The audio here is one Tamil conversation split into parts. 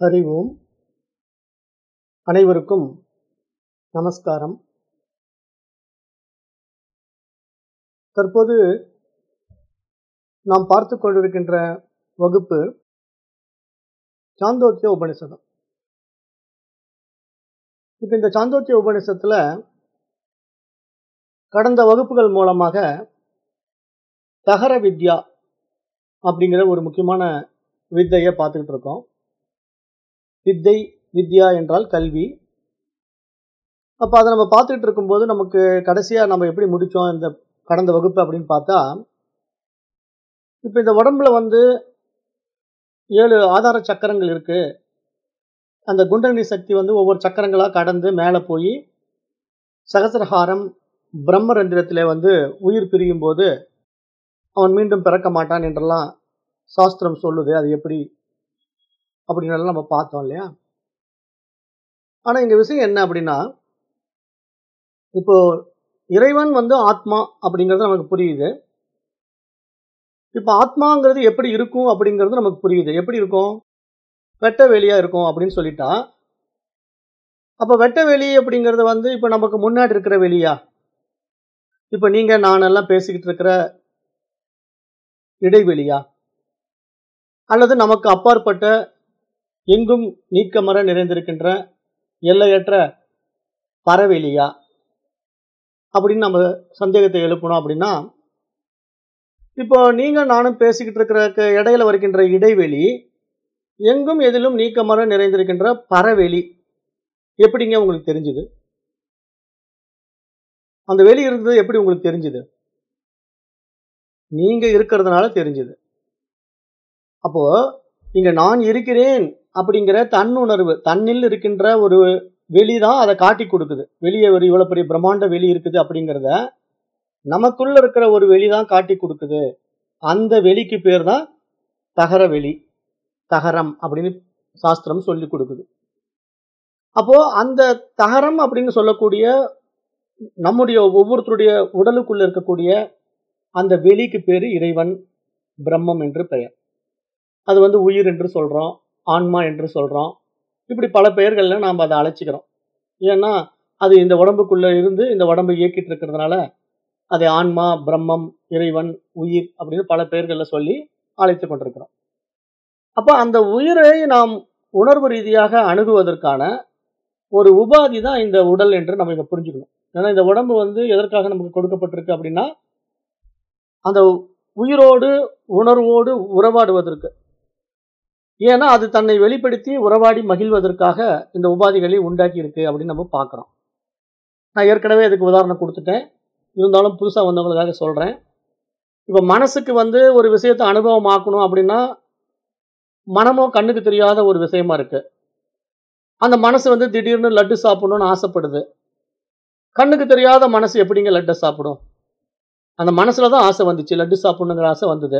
ஹரி ஓம் அனைவருக்கும் நமஸ்காரம் தற்போது நாம் பார்த்து கொண்டிருக்கின்ற வகுப்பு சாந்தோக்கிய உபனிஷதம் இப்போ இந்த சாந்தோக்கிய உபனிஷத்துல கடந்த வகுப்புகள் மூலமாக தகர வித்யா அப்படிங்கிற ஒரு முக்கியமான வித்தையை பார்த்துக்கிட்டு இருக்கோம் வித்தை வித்யா என்றால் கல்வி அப்போ அதை நம்ம பார்த்துக்கிட்டு இருக்கும்போது நமக்கு கடைசியாக நம்ம எப்படி முடித்தோம் இந்த கடந்த வகுப்பு அப்படின்னு பார்த்தா இப்போ இந்த உடம்புல வந்து ஏழு ஆதார சக்கரங்கள் இருக்கு அந்த குண்டலினி சக்தி வந்து ஒவ்வொரு சக்கரங்களாக கடந்து மேலே போய் சகசிரஹாரம் பிரம்மரந்திரத்தில் வந்து உயிர் பிரியும் போது அவன் மீண்டும் பிறக்க மாட்டான் என்றெல்லாம் சாஸ்திரம் சொல்லுது அது எப்படி அப்படின்னு நம்ம பார்த்தோம் இல்லையா ஆனா இங்க விஷயம் என்ன அப்படின்னா இப்போ இறைவன் வந்து ஆத்மா அப்படிங்கிறது நமக்கு புரியுது இப்போ ஆத்மாங்கிறது எப்படி இருக்கும் அப்படிங்கிறது நமக்கு புரியுது எப்படி இருக்கும் வெட்ட வெளியா இருக்கும் அப்படின்னு சொல்லிட்டா அப்ப வெட்ட வெளி அப்படிங்கிறது வந்து இப்போ நமக்கு முன்னாடி இருக்கிற வெளியா இப்போ நீங்க நானெல்லாம் பேசிக்கிட்டு இருக்கிற இடைவெளியா அல்லது நமக்கு அப்பாற்பட்ட எங்கும் நீக்கமர நிறைந்திருக்கின்ற எல்லையற்ற பறவெளியா அப்படின்னு நம்ம சந்தேகத்தை எழுப்பணும் அப்படின்னா இப்போ நீங்க நானும் பேசிக்கிட்டு இருக்கிற இடையில வருகின்ற இடைவெளி எங்கும் எதிலும் நீக்கமர நிறைந்திருக்கின்ற பறவெளி எப்படிங்க உங்களுக்கு தெரிஞ்சுது அந்த வெளி இருந்தது எப்படி உங்களுக்கு தெரிஞ்சுது நீங்க இருக்கிறதுனால தெரிஞ்சுது அப்போ இங்க நான் இருக்கிறேன் அப்படிங்கிற தன்னுணர்வு தன்னில் இருக்கின்ற ஒரு வெளி தான் அதை காட்டி கொடுக்குது வெளியே ஒரு இவ்வளவு பெரிய பிரம்மாண்ட வெளி இருக்குது அப்படிங்கிறத நமக்குள்ள இருக்கிற ஒரு வெளி தான் காட்டி கொடுக்குது அந்த வெளிக்கு பேர் தான் தகர வெளி தகரம் அப்படின்னு சாஸ்திரம் சொல்லி கொடுக்குது அப்போ அந்த தகரம் அப்படின்னு சொல்லக்கூடிய நம்முடைய ஒவ்வொருத்தருடைய உடலுக்குள்ள இருக்கக்கூடிய அந்த வெளிக்கு பேரு இறைவன் பிரம்மம் என்று பெயர் அது வந்து உயிர் என்று சொல்றோம் ஆன்மா என்று சொல்றோம் இப்படி பல பெயர்கள்ல நாம் அதை அழைச்சிக்கிறோம் ஏன்னா அது இந்த உடம்புக்குள்ள இருந்து இந்த உடம்பை இயக்கிட்டு இருக்கிறதுனால அதை ஆன்மா பிரம்மம் இறைவன் உயிர் அப்படின்னு பல பெயர்கள்ல சொல்லி அழைத்து கொண்டிருக்கிறோம் அப்ப அந்த உயிரை நாம் உணர்வு ரீதியாக அணுகுவதற்கான ஒரு உபாதி தான் இந்த உடல் என்று நம்ம இங்க புரிஞ்சுக்கணும் ஏன்னா இந்த உடம்பு வந்து எதற்காக நமக்கு கொடுக்கப்பட்டிருக்கு அப்படின்னா அந்த உயிரோடு உணர்வோடு உறவாடுவதற்கு ஏன்னா அது தன்னை வெளிப்படுத்தி உறவாடி மகிழ்வதற்காக இந்த உபாதிகளை உண்டாக்கி இருக்கு அப்படின்னு நம்ம பார்க்குறோம் நான் ஏற்கனவே அதுக்கு உதாரணம் கொடுத்துட்டேன் இருந்தாலும் புதுசாக வந்தவங்களுக்காக சொல்கிறேன் இப்போ மனசுக்கு வந்து ஒரு விஷயத்தை அனுபவம் ஆக்கணும் அப்படின்னா மனமோ கண்ணுக்கு தெரியாத ஒரு விஷயமா இருக்கு அந்த மனசு வந்து திடீர்னு லட்டு சாப்பிடணும்னு ஆசைப்படுது கண்ணுக்கு தெரியாத மனசு எப்படிங்க லட்டை சாப்பிடும் அந்த மனசுல தான் ஆசை வந்துச்சு லட்டு சாப்பிடணுங்கிற ஆசை வந்தது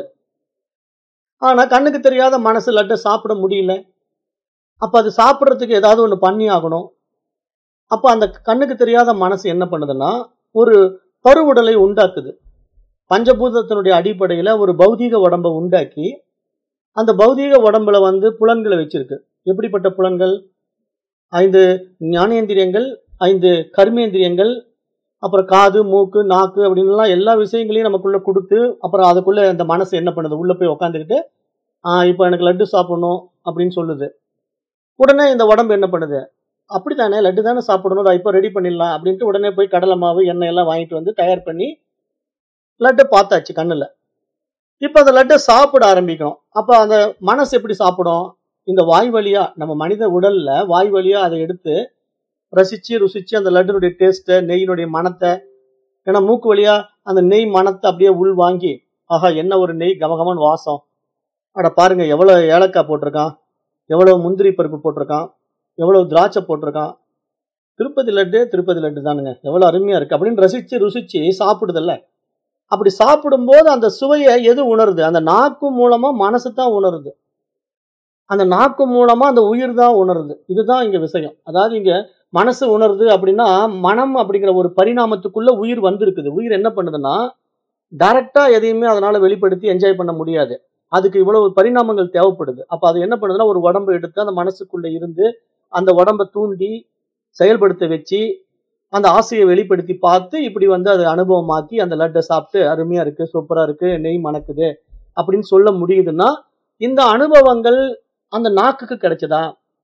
ஆனா கண்ணுக்கு தெரியாத மனசு லட்டை சாப்பிட முடியல அப்ப அது சாப்பிட்றதுக்கு ஏதாவது ஒன்று பண்ணி ஆகணும் அப்ப அந்த கண்ணுக்கு தெரியாத மனசு என்ன பண்ணுதுன்னா ஒரு பருவுடலை உண்டாக்குது பஞ்சபூதத்தினுடைய அடிப்படையில ஒரு பௌதீக உடம்பை உண்டாக்கி அந்த பௌதீக உடம்புல வந்து புலன்களை வச்சிருக்கு எப்படிப்பட்ட புலன்கள் ஐந்து ஞானேந்திரியங்கள் ஐந்து கர்மேந்திரியங்கள் அப்புறம் காது மூக்கு நாக்கு அப்படின்லாம் எல்லா விஷயங்களையும் நமக்குள்ள கொடுத்து அப்புறம் அதுக்குள்ள அந்த மனசு என்ன பண்ணுது உள்ள போய் உக்காந்துக்கிட்டு ஆஹ் இப்போ எனக்கு லட்டு சாப்பிடணும் அப்படின்னு சொல்லுது உடனே இந்த உடம்பு என்ன பண்ணுது அப்படித்தானே லட்டு தானே சாப்பிடணும் அதை இப்போ ரெடி பண்ணிடலாம் அப்படின்ட்டு உடனே போய் கடலை மாவு எண்ணெய் எல்லாம் வாங்கிட்டு வந்து தயார் பண்ணி லட்டு பார்த்தாச்சு கண்ணுல இப்போ அந்த லட்டை சாப்பிட ஆரம்பிக்கணும் அப்போ அந்த மனசு எப்படி சாப்பிடும் இந்த வாய் வழியா நம்ம மனித உடல்ல வாய் வழியா அதை எடுத்து ரசிச்சு ருசிச்சு அந்த லட்டுனுடைய டேஸ்ட்டை நெய்யினுடைய மனத்தை ஏன்னா மூக்கு வழியா அந்த நெய் மனத்தை அப்படியே உள் வாங்கி ஆஹா என்ன ஒரு நெய் கமகமன் வாசம் அட பாருங்க எவ்வளவு ஏலக்காய் போட்டிருக்கான் எவ்வளவு முந்திரி பருப்பு போட்டிருக்கான் எவ்வளவு திராட்சை போட்டிருக்கான் திருப்பதி லட்டு திருப்பதி லட்டு தானுங்க எவ்வளவு அருமையா இருக்கு அப்படின்னு ரசிச்சு ருசிச்சு சாப்பிடுதல்ல அப்படி சாப்பிடும்போது அந்த சுவையை எது உணருது அந்த நாக்கு மூலமா மனசு தான் உணருது அந்த நாக்கு மூலமா அந்த உயிர் தான் உணருது இதுதான் இங்க விஷயம் அதாவது இங்க மனசு உணருது அப்படின்னா மனம் அப்படிங்கிற ஒரு பரிணாமத்துக்குள்ள உயிர் வந்திருக்குது உயிர் என்ன பண்ணுதுன்னா டைரக்டா எதையுமே அதனால வெளிப்படுத்தி என்ஜாய் பண்ண முடியாது அதுக்கு இவ்வளவு பரிணாமங்கள் தேவைப்படுது அப்ப அது என்ன பண்ணுதுன்னா ஒரு உடம்பு எடுத்து அந்த மனசுக்குள்ள இருந்து அந்த உடம்ப தூண்டி செயல்படுத்த வச்சு அந்த ஆசையை வெளிப்படுத்தி பார்த்து இப்படி வந்து அதை அனுபவமாக்கி அந்த லட்டை சாப்பிட்டு அருமையா இருக்கு சூப்பரா இருக்கு நெய் மணக்குது அப்படின்னு சொல்ல முடியுதுன்னா இந்த அனுபவங்கள் அந்த நாக்குக்கு கிடைச்சதா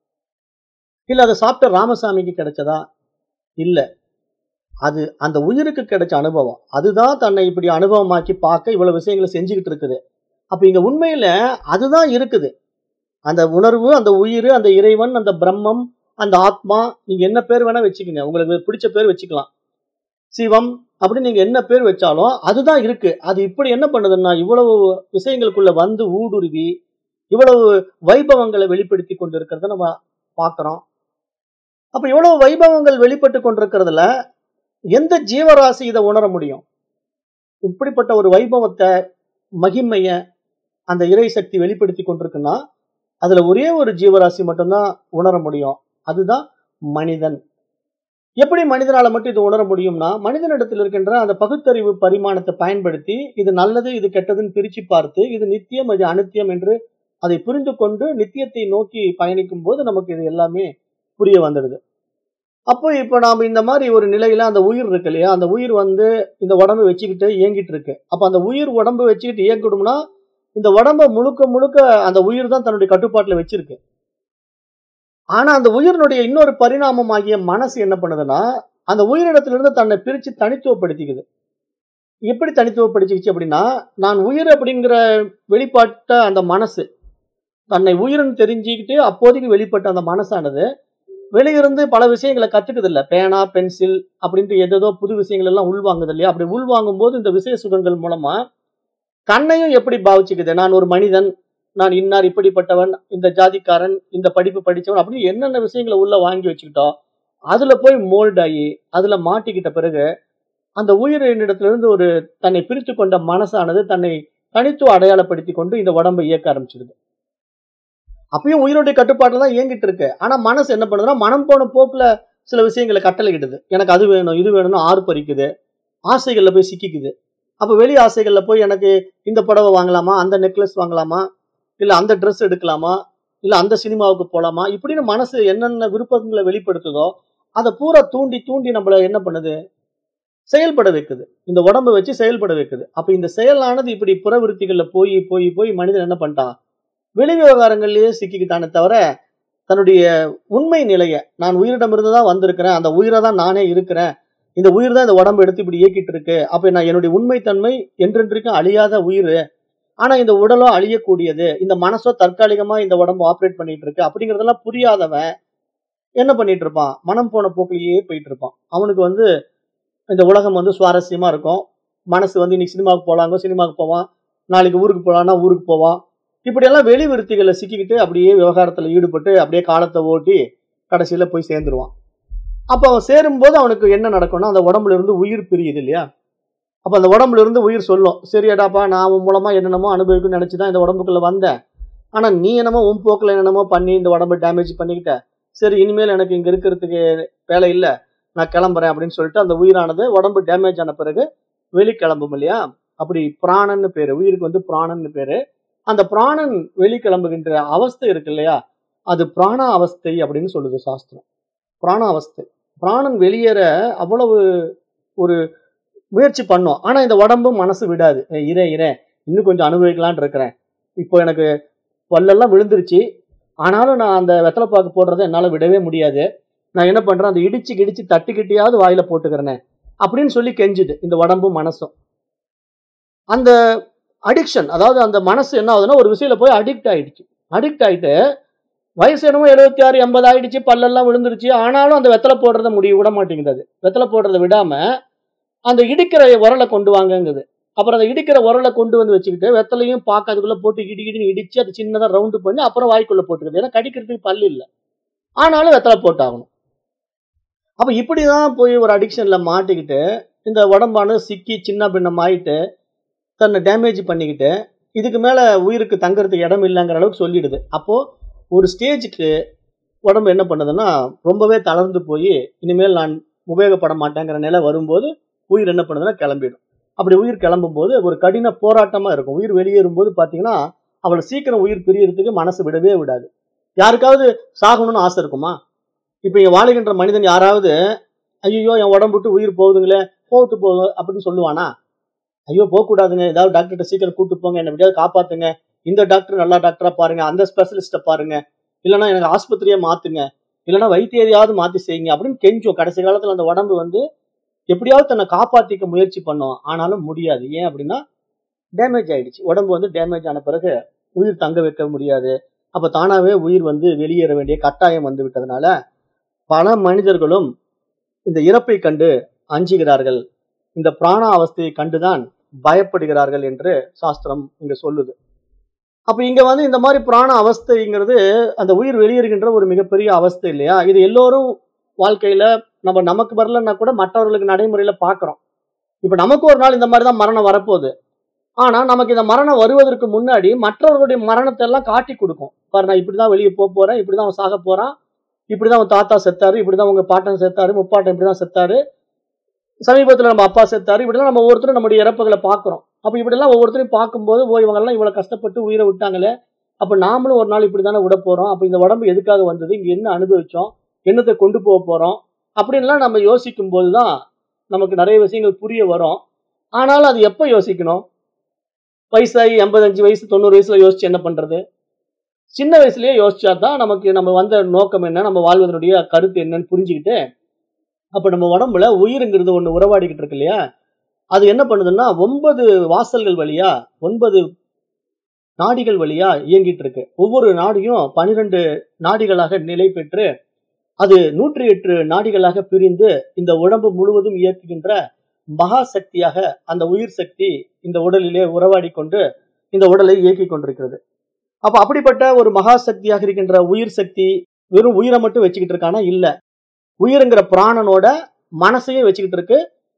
இல்ல அதை சாப்பிட்ட ராமசாமிக்கு கிடைச்சதா இல்ல அது அந்த உயிருக்கு கிடைச்ச அனுபவம் அதுதான் தன்னை இப்படி அனுபவமாக்கி பார்க்க இவ்வளவு விஷயங்களை செஞ்சுக்கிட்டு இருக்குது அப்ப இங்க உண்மையில அதுதான் இருக்குது அந்த உணர்வு அந்த உயிர் அந்த இறைவன் அந்த பிரம்மம் அந்த ஆத்மா நீங்க என்ன பேர் வேணா வச்சுக்கோங்க உங்களுக்கு பிடிச்ச பேர் வச்சுக்கலாம் சிவம் அப்படின்னு நீங்க என்ன பேர் வச்சாலும் அதுதான் இருக்கு அது இப்படி என்ன பண்ணுதுன்னா இவ்வளவு விஷயங்களுக்குள்ள வந்து ஊடுருவி இவ்வளவு வைபவங்களை வெளிப்படுத்தி கொண்டு இருக்கிறத நம்ம பார்க்கிறோம் அப்ப இவ்வளவு வைபவங்கள் வெளிப்பட்டு கொண்டிருக்கிறதுல எந்த ஜீவராசி இதை உணர முடியும் இப்படிப்பட்ட ஒரு வைபவத்தை மகிமைய அந்த இறை சக்தி வெளிப்படுத்தி கொண்டிருக்குன்னா அதுல ஒரே ஒரு ஜீவராசி மட்டும்தான் உணர முடியும் அதுதான் மனிதன் எப்படி மனிதனால மட்டும் இது உணர முடியும்னா மனிதனிடத்தில் இருக்கின்ற அந்த பகுத்தறிவு பரிமாணத்தை பயன்படுத்தி இது நல்லது இது கெட்டதுன்னு பிரிச்சு பார்த்து இது நித்தியம் இது அனித்தியம் என்று அதை புரிந்து கொண்டு நித்தியத்தை நோக்கி பயணிக்கும் போது நமக்கு இது எல்லாமே புரிய வந்துடுது அப்போ இப்போ நாம இந்த மாதிரி ஒரு நிலையில அந்த உயிர் இருக்கு இல்லையா அந்த உயிர் வந்து இந்த உடம்பு வச்சுக்கிட்டு இயங்கிட்டு இருக்கு அப்ப அந்த உயிர் உடம்பு வச்சுக்கிட்டு இயங்கிடும்னா இந்த உடம்ப முழுக்க முழுக்க அந்த உயிர் தான் தன்னுடைய கட்டுப்பாட்டுல வச்சிருக்கு ஆனா அந்த உயிரினுடைய இன்னொரு பரிணாமம் ஆகிய மனசு என்ன பண்ணுதுன்னா அந்த உயிரிடத்திலிருந்து தன்னை பிரிச்சு தனித்துவப்படுத்திக்குது எப்படி தனித்துவப்படுத்திக்கிச்சு அப்படின்னா நான் உயிர் அப்படிங்கிற வெளிப்பட்ட அந்த மனசு தன்னை உயிர்னு தெரிஞ்சுக்கிட்டு அப்போதைக்கு வெளிப்பட்ட அந்த மனசானது வெளியிருந்து பல விஷயங்களை கத்துக்குது இல்ல பேனா பென்சில் அப்படின்ட்டு எதேதோ புது விஷயங்கள் எல்லாம் உள்வாங்குது இல்லையா அப்படி உள்வாங்கும் போது இந்த விஷய சுகங்கள் மூலமா தன்னையும் எப்படி பாவிச்சுக்குது நான் ஒரு மனிதன் நான் இன்னார் இப்படிப்பட்டவன் இந்த ஜாதிக்காரன் இந்த படிப்பு படிச்சவன் அப்படின்னு என்னென்ன விஷயங்களை உள்ள வாங்கி வச்சுக்கிட்டோம் அதுல போய் மோல்ட் ஆகி அதுல மாட்டிக்கிட்ட பிறகு அந்த உயிரினிடத்திலிருந்து ஒரு தன்னை பிரித்து கொண்ட மனசானது தன்னை தனித்துவ அடையாளப்படுத்தி கொண்டு இந்த உடம்பை இயக்க ஆரம்பிச்சிடுது அப்பயும் உயிரோடைய கட்டுப்பாட்டில் தான் இயங்கிட்டு இருக்கு ஆனா மனசு என்ன பண்ணுதுன்னா மனம் போன போக்குல சில விஷயங்களை கட்டளையிடுது எனக்கு அது வேணும் இது வேணும்னு ஆர்ப்பரிக்குது ஆசைகள்ல போய் சிக்கிக்குது அப்ப வெளி ஆசைகள்ல போய் எனக்கு இந்த புடவை வாங்கலாமா அந்த நெக்லஸ் வாங்கலாமா இல்ல அந்த ட்ரெஸ் எடுக்கலாமா இல்ல அந்த சினிமாவுக்கு போலாமா இப்படின்னு மனசு என்னென்ன விருப்பங்களை வெளிப்படுத்துதோ அதை பூரா தூண்டி தூண்டி நம்மள என்ன பண்ணுது செயல்பட வைக்குது இந்த உடம்பை வச்சு செயல்பட வைக்குது அப்ப இந்த செயலானது இப்படி புறவிருத்திகள்ல போய் போய் போய் மனிதன் என்ன பண்ணிட்டான் வெளி விவகாரங்கள்லயே சிக்கிக்கிட்டானே தவிர தன்னுடைய உண்மை நிலைய நான் உயிரிடமிருந்து தான் வந்திருக்கிறேன் அந்த உயிரை தான் நானே இருக்கிறேன் இந்த உயிர் தான் இந்த உடம்பு எடுத்து இப்படி இயக்கிட்டு இருக்கு அப்ப நான் என்னுடைய உண்மைத்தன்மை என்றென்றைக்கும் அழியாத உயிர் ஆனா இந்த உடலோ அழியக்கூடியது இந்த மனசோ தற்காலிகமா இந்த உடம்பு ஆப்ரேட் பண்ணிட்டு இருக்கு அப்படிங்கறதெல்லாம் புரியாதவன் என்ன பண்ணிட்டு இருப்பான் மனம் போன போக்கிலேயே போயிட்டு இருப்பான் அவனுக்கு வந்து இந்த உலகம் வந்து சுவாரஸ்யமா இருக்கும் மனசு வந்து இன்னைக்கு சினிமாவுக்கு போலாங்க சினிமாவுக்கு போவான் நாளைக்கு ஊருக்கு போலான்னா ஊருக்கு போவான் இப்படியெல்லாம் வெளி விருத்திகளை சிக்கிக்கிட்டு அப்படியே விவகாரத்துல ஈடுபட்டு அப்படியே காலத்தை ஓட்டி கடைசியில போய் சேர்ந்துருவான் அப்ப அவன் சேரும்போது அவனுக்கு என்ன நடக்கும்னா அந்த உடம்புல இருந்து உயிர் பிரியுது இல்லையா அப்ப அந்த உடம்புல இருந்து உயிர் சொல்லும் சரியாடாப்பா நான் உன் மூலமா என்னென்னமோ அனுபவிக்கணும்னு நினைச்சுதான் இந்த உடம்புக்குள்ள வந்தேன் ஆனா நீ என்னமோ உன் போக்குல என்னென்னமோ பண்ணி இந்த உடம்பை டேமேஜ் பண்ணிக்கிட்ட சரி இனிமேல் எனக்கு இங்க இருக்கிறதுக்கு வேலை இல்லை நான் கிளம்புறேன் அப்படின்னு சொல்லிட்டு அந்த உயிரானது உடம்பு டேமேஜ் ஆன பிறகு வெளி கிளம்பும் இல்லையா அப்படி பிராணன்னு பேரு உயிருக்கு வந்து பிராணன்னு பேரு அந்த பிராணன் வெளி கிளம்புகின்ற அவஸ்தை இருக்கு இல்லையா அது பிராண அவஸ்தை அப்படின்னு சொல்லுது சாஸ்திரம் பிராண அவஸ்தை பிராணன் வெளியேற அவ்வளவு ஒரு முயற்சி பண்ணும் ஆனா இந்த உடம்பு மனசு விடாது ஏய், இரே இரே இன்னும் கொஞ்சம் அனுபவிக்கலாம்னு இருக்கிறேன் இப்போ எனக்கு பல்லெல்லாம் விழுந்துருச்சு ஆனாலும் நான் அந்த வெத்தலைப்பாக்கு போடுறதை என்னால விடவே முடியாது நான் என்ன பண்றேன் அந்த இடிச்சு கிடிச்சு தட்டிக்கிட்டியாவது வாயில போட்டுக்கிறேனே அப்படின்னு சொல்லி கெஞ்சுது இந்த உடம்பும் மனசும் அந்த அடிக்ஷன் அதாவது அந்த மனசு என்ன ஆகுதுன்னா ஒரு விஷயத்துல போய் அடிக்ட் ஆயிடுச்சு அடிக்ட் ஆயிட்டு வயசு என்னமோ எழுபத்தி ஆறு எண்பது ஆயிடுச்சு பல்லெல்லாம் விழுந்துருச்சு ஆனாலும் அந்த வெத்தலை போடுறத முடிய விட மாட்டேங்குது அது வெத்தலை போடுறத விடாம அந்த இடிக்கிற உரலை கொண்டு வாங்கங்குது அப்புறம் அந்த இடிக்கிற உரலை கொண்டு வந்து வச்சுக்கிட்டு வெத்தலையும் பார்க்க அதுக்குள்ள போட்டு இடி இடின்னு இடிச்சு அது சின்னதா ரவுண்டு பண்ணி அப்புறம் வாய்க்குள்ள போட்டுக்குது ஏன்னா கடிக்கிறதுக்கு பல்லு இல்லை ஆனாலும் வெத்தலை போட்டாகணும் அப்ப இப்படிதான் போய் ஒரு அடிக்ஷன்ல மாட்டிக்கிட்டு இந்த உடம்பானது சிக்கி சின்ன பின்னம் ஆயிட்டு தன்னை டேமேஜ் பண்ணிக்கிட்டு இதுக்கு மேல உயிருக்கு தங்கறதுக்கு இடம் இல்லைங்கிற அளவுக்கு சொல்லிடுது அப்போ ஒரு ஸ்டேஜுக்கு உடம்பு என்ன பண்ணுதுன்னா ரொம்பவே தளர்ந்து போய் இனிமேல் நான் உபயோகப்பட மாட்டேங்கிற நிலை வரும்போது உயிர் என்ன பண்ணுதுன்னா கிளம்பிடும் அப்படி உயிர் கிளம்பும் போது ஒரு கடின போராட்டமா இருக்கும் உயிர் வெளியேறும் போது பாத்தீங்கன்னா அவளை சீக்கிரம் உயிர் பிரியறதுக்கு மனசு விடவே விடாது யாருக்காவது சாகணும்னு ஆசை இருக்குமா இப்ப இங்க வாழுகின்ற மனிதன் யாராவது ஐயோ என் உடம்பு விட்டு உயிர் போகுதுங்களே போட்டு போகுது அப்படின்னு சொல்லுவானா ஐயோ போகக்கூடாதுங்க ஏதாவது டாக்டர்கிட்ட சீக்கிரம் கூட்டு போங்க என்ன எப்படியாவது காப்பாத்துங்க இந்த டாக்டர் நல்ல டாக்டரா பாருங்க அந்த ஸ்பெஷலிஸ்ட்டை பாருங்க இல்லைன்னா எனக்கு ஆஸ்பத்திரியை மாத்துங்க இல்லைன்னா வைத்தியரையாவது மாத்தி செய்யுங்க அப்படின்னு கெஞ்சும் கடைசி காலத்துல அந்த உடம்பு வந்து எப்படியாவது தன்னை காப்பாத்திக்க முயற்சி பண்ணும் ஆனாலும் முடியாது ஏன் அப்படின்னா டேமேஜ் ஆயிடுச்சு உடம்பு வந்து டேமேஜ் ஆன பிறகு உயிர் தங்க வைக்க முடியாது அப்ப தானாவே உயிர் வந்து வெளியேற வேண்டிய கட்டாயம் வந்து விட்டதுனால பல மனிதர்களும் இந்த இறப்பை கண்டு அஞ்சுகிறார்கள் இந்த பிராண அவஸ்தையை கண்டுதான் பயப்படுகிறார்கள் என்று சாஸ்திரம் இங்க சொல்லுது அப்ப இங்க வந்து இந்த மாதிரி பிராண அவஸ்தைங்கிறது அந்த உயிர் வெளியேறுகின்ற ஒரு மிகப்பெரிய அவஸ்தை இல்லையா இது எல்லோரும் வாழ்க்கையில நம்ம நமக்கு வரலன்னா கூட மற்றவர்களுக்கு நடைமுறையில பாக்குறோம் இப்ப நமக்கு ஒரு நாள் இந்த மாதிரி தான் மரணம் வரப்போகுது ஆனா நமக்கு இந்த மரணம் வருவதற்கு முன்னாடி மற்றவர்களுடைய மரணத்தை எல்லாம் காட்டி கொடுக்கும் பாரு நான் இப்படிதான் வெளியே போக போறேன் இப்படிதான் அவன் சாக போறான் இப்படிதான் அவன் தாத்தா செத்தாரு இப்படிதான் உங்க பாட்டன் செத்தாரு முப்பாட்டன் இப்படிதான் செத்தாரு சமீபத்துல நம்ம அப்பா செத்தாரு இப்படிலாம் நம்ம ஒவ்வொருத்தரும் நம்முடைய இறப்புகளை பார்க்கிறோம் அப்ப இப்படிலாம் ஒவ்வொருத்தரையும் பார்க்கும்போது ஓ இவங்க எல்லாம் இவ்வளவு கஷ்டப்பட்டு உயிரை விட்டாங்களே அப்ப நாமளும் ஒரு நாள் இப்படிதானே விட போறோம் அப்ப இந்த உடம்பு எதுக்காக வந்தது இங்க என்ன அனுபவிச்சோம் என்னத்தை கொண்டு போக போறோம் அப்படின்லாம் நம்ம யோசிக்கும் போதுதான் நமக்கு நிறைய விஷயங்கள் புரிய வரும் ஆனாலும் அது எப்போ யோசிக்கணும் வயசாகி எண்பத்தஞ்சு வயசு தொண்ணூறு வயசுல யோசிச்சு என்ன பண்றது சின்ன வயசுலயே யோசிச்சா தான் நமக்கு நம்ம வந்த நோக்கம் என்ன நம்ம வாழ்வதனுடைய கருத்து என்னன்னு புரிஞ்சுக்கிட்டு அப்ப நம்ம உடம்புல உயிருங்கிறது ஒண்ணு உறவாடிக்கிட்டு இருக்கு இல்லையா அது என்ன பண்ணுதுன்னா ஒன்பது வாசல்கள் வழியா ஒன்பது நாடிகள் வழியா இயங்கிட்டு இருக்கு ஒவ்வொரு நாடியும் பனிரெண்டு நாடிகளாக நிலை பெற்று அது நூற்றி எட்டு நாடிகளாக பிரிந்து இந்த உடம்பு முழுவதும் இயக்குகின்ற மகா சக்தியாக அந்த உயிர் சக்தி இந்த உடலிலே உறவாடி கொண்டு இந்த உடலை இயக்கி கொண்டிருக்கிறது அப்ப அப்படிப்பட்ட ஒரு மகா சக்தியாக இருக்கின்ற உயிர் சக்தி வெறும் உயிரை மட்டும் வச்சுக்கிட்டு இருக்கானா இல்ல உயிருங்கிற பிராணனோட மனசையும் வச்சுக்கிட்டு இருக்கு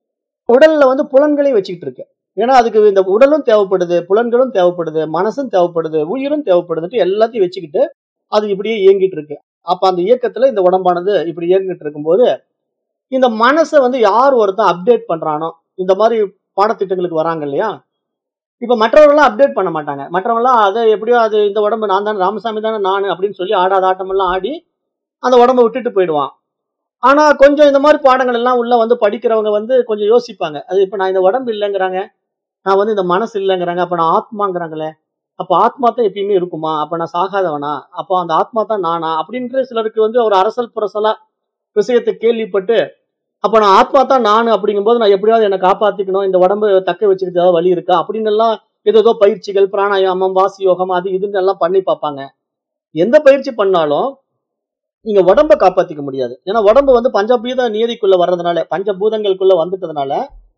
உடல்ல வந்து புலன்களையும் வச்சுக்கிட்டு இருக்கு ஏன்னா அதுக்கு இந்த உடலும் தேவைப்படுது புலன்களும் தேவைப்படுது மனசும் தேவைப்படுது உயிரும் தேவைப்படுதுட்டு எல்லாத்தையும் வச்சுக்கிட்டு அது இப்படியே இயங்கிட்டு இருக்கு அப்ப அந்த இயக்கத்துல இந்த உடம்பானது இப்படி இயங்கிட்டு இருக்கும்போது இந்த மனசை வந்து யார் ஒருத்தன் அப்டேட் பண்றானோ இந்த மாதிரி பாடத்திட்டங்களுக்கு வராங்க இல்லையா இப்ப மற்றவர்கள்லாம் அப்டேட் பண்ண மாட்டாங்க மற்றவங்களாம் அதை எப்படியோ அது இந்த உடம்பு நான் தானே ராமசாமி தானே நான் அப்படின்னு சொல்லி ஆடாத ஆட்டமெல்லாம் ஆடி அந்த உடம்ப விட்டுட்டு போயிடுவான் ஆனா கொஞ்சம் இந்த மாதிரி பாடங்கள் எல்லாம் உள்ள வந்து படிக்கிறவங்க வந்து கொஞ்சம் யோசிப்பாங்க அது இப்ப நான் இந்த உடம்பு இல்லைங்கிறாங்க நான் வந்து இந்த மனசு இல்லைங்கிறாங்க அப்ப நான் ஆத்மாங்கிறாங்களே அப்ப ஆத்மா தான் எப்பயுமே இருக்குமா அப்ப நான் சாகாதவனா அப்போ அந்த ஆத்மா தான் நானா அப்படின்ற சிலருக்கு வந்து ஒரு அரசல் புரசலா விஷயத்தை கேள்விப்பட்டு அப்ப நான் ஆத்மா தான் நான் அப்படிங்கும்போது நான் எப்படியாவது என்னை காப்பாத்திக்கணும் இந்த உடம்பு தக்க வச்சுக்கிட்டு ஏதாவது வழி இருக்கா அப்படின்னு எல்லாம் ஏதோ பயிற்சிகள் பிராணாயாமம் வாசி யோகம் அது இதுன்னு எல்லாம் பண்ணி பார்ப்பாங்க எந்த பயிற்சி பண்ணாலும் நீங்க உடம்ப காப்பாத்திக்க முடியாது ஏன்னா உடம்பு வந்து பஞ்சபூத நியதிக்குள்ள வர்றதுனால பஞ்சபூதங்களுக்குள்ள வந்துட்டதுனால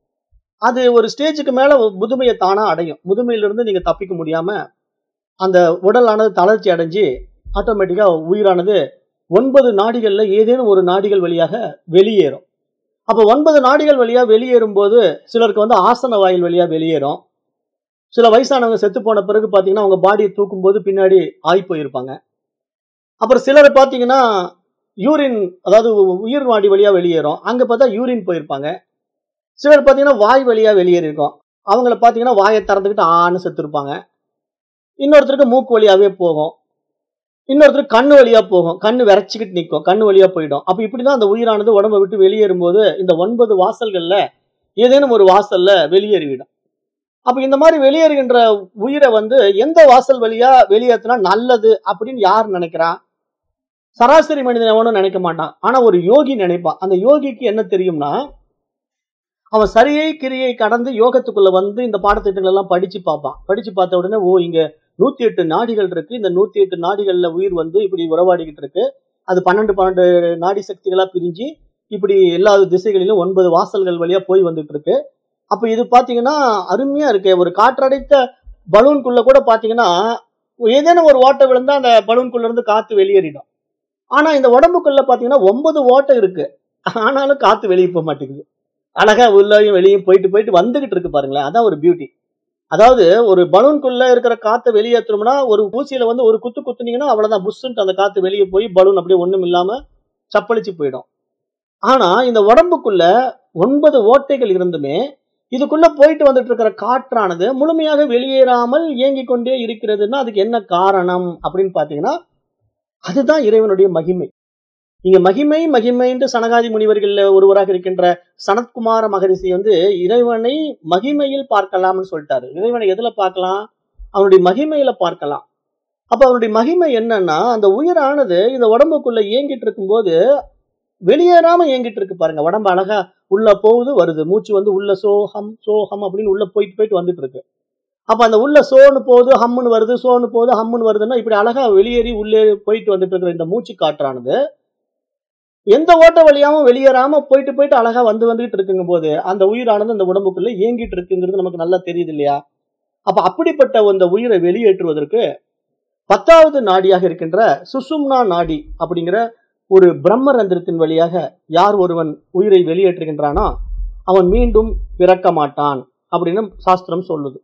அது ஒரு ஸ்டேஜுக்கு மேல முதுமையை தானா அடையும் முதுமையிலிருந்து நீங்க தப்பிக்க முடியாம அந்த உடலானது தளர்ச்சி அடைஞ்சு ஆட்டோமேட்டிக்கா உயிரானது ஒன்பது நாடிகள்ல ஏதேனும் ஒரு நாடிகள் வழியாக வெளியேறும் அப்போ ஒன்பது நாடிகள் வழியா வெளியேறும் போது சிலருக்கு வந்து ஆசன வாயில் வழியா வெளியேறும் சில வயசானவங்க செத்து போன பிறகு பாத்தீங்கன்னா அவங்க பாடியை தூக்கும் போது பின்னாடி ஆய் போயிருப்பாங்க அப்புறம் சிலர் பாத்தீங்கன்னா யூரின் அதாவது உயிர் நாடி வழியா வெளியேறும் அங்க பார்த்தா யூரின் போயிருப்பாங்க சிலர் பாத்தீங்கன்னா வாய் வழியா வெளியேறி இருக்கும் அவங்கள பாத்தீங்கன்னா வாயை திறந்துக்கிட்டு ஆன்னு செத்துருப்பாங்க இன்னொருத்தருக்கு மூக்கு வழியாவே போகும் இன்னொருத்தருக்கு கண்ணு வழியா போகும் கண்ணு விரைச்சிக்கிட்டு நிற்கும் கண்ணு வழியா போயிடும் அப்ப இப்படிதான் அந்த உயிரானது உடம்பை விட்டு வெளியேறும் போது இந்த ஒன்பது வாசல்கள்ல ஏதேனும் ஒரு வாசல்ல வெளியேறிவிடும் அப்ப இந்த மாதிரி வெளியேறுகின்ற உயிரை வந்து எந்த வாசல் வழியா வெளியேற்றினா நல்லது அப்படின்னு யார் நினைக்கிறா சராசரி மனிதன் எவனும் நினைக்க மாட்டான் ஆனா ஒரு யோகி நினைப்பான் அந்த யோகிக்கு என்ன தெரியும்னா அவன் சரியை கிரியை கடந்து யோகத்துக்குள்ள வந்து இந்த பாடத்திட்டங்கள் எல்லாம் படிச்சு பார்ப்பான் படிச்சு பார்த்த உடனே ஓ இங்க நூத்தி எட்டு நாடிகள் இருக்கு இந்த நூத்தி எட்டு நாடிகள்ல உயிர் வந்து இப்படி உறவாடிக்கிட்டு இருக்கு அது பன்னெண்டு பன்னெண்டு நாடி சக்திகளா பிரிஞ்சு இப்படி எல்லா திசைகளிலும் ஒன்பது வாசல்கள் வழியா போய் வந்துட்டு இருக்கு அப்ப இது பாத்தீங்கன்னா அருமையா இருக்கு ஒரு காற்றடைத்த பலூன்குள்ள கூட பாத்தீங்கன்னா ஏதேனும் ஒரு ஓட்டை விழுந்தா அந்த பலூன்குள்ள இருந்து காத்து வெளியேறிடும் ஆனா இந்த உடம்புக்குள்ள பாத்தீங்கன்னா ஒன்பது ஓட்டை இருக்கு ஆனாலும் காத்து வெளியே போக மாட்டேங்குது அழகா உள்ளயும் வெளியும் போயிட்டு போயிட்டு வந்துகிட்டு இருக்கு பாருங்களேன் அதான் ஒரு பியூட்டி அதாவது ஒரு பலூனுக்குள்ள இருக்கிற காத்தை வெளியேற்றணும்னா ஒரு ஊசியில வந்து ஒரு குத்து குத்துனீங்கன்னா அவ்வளவுதான் புஷ்ஷுன்ட்டு அந்த காத்து வெளியே போய் பலூன் அப்படியே ஒண்ணும் இல்லாம சப்பளிச்சு போயிடும் ஆனா இந்த உடம்புக்குள்ள ஒன்பது ஓட்டைகள் இருந்துமே இதுக்குள்ள போயிட்டு வந்துட்டு இருக்கிற காற்றானது முழுமையாக வெளியேறாமல் இயங்கிக் கொண்டே இருக்கிறதுன்னா அதுக்கு என்ன காரணம் அப்படின்னு பாத்தீங்கன்னா அதுதான் இறைவனுடைய மகிமை இங்க மகிமை மகிமைன்று சனகாதி முனிவர்கள் ஒருவராக இருக்கின்ற சனத்குமார மகரிஷி வந்து இறைவனை மகிமையில் பார்க்கலாம்னு சொல்லிட்டாரு இறைவனை எதுல பார்க்கலாம் அவனுடைய மகிமையில பார்க்கலாம் அப்ப அவனுடைய மகிமை என்னன்னா அந்த உயிரானது இந்த உடம்புக்குள்ள இயங்கிட்டு இருக்கும்போது வெளியேறாம இயங்கிட்டு இருக்கு பாருங்க உடம்பு அழகா உள்ள போகுது வருது மூச்சு வந்து உள்ள சோஹம் சோஹம் அப்படின்னு உள்ள போயிட்டு போயிட்டு வந்துட்டு இருக்கு அப்ப அந்த உள்ள சோன்னு போகுது ஹம்முன்னு வருது சோன்னு போகுது ஹம்முன்னு வருதுன்னா இப்படி அழகா வெளியேறி உள்ளே போயிட்டு வந்துட்டு இருக்கிற இந்த மூச்சு காற்றானது எந்த ஓட்ட வழியாவும் வெளியேறாம போயிட்டு போயிட்டு அழகா வந்து வந்துகிட்டு இருக்குங்க போது அந்த உயிரானது அந்த உடம்புக்குள்ள இயங்கிட்டு இருக்குங்கிறது நமக்கு நல்லா தெரியுது இல்லையா அப்ப அப்படிப்பட்ட அந்த உயிரை வெளியேற்றுவதற்கு பத்தாவது நாடியாக இருக்கின்ற சுசும்னா நாடி அப்படிங்கிற ஒரு பிரம்மரந்திரத்தின் வழியாக யார் ஒருவன் உயிரை வெளியேற்றுகின்றானோ அவன் மீண்டும் பிறக்க மாட்டான் அப்படின்னு சாஸ்திரம் சொல்லுது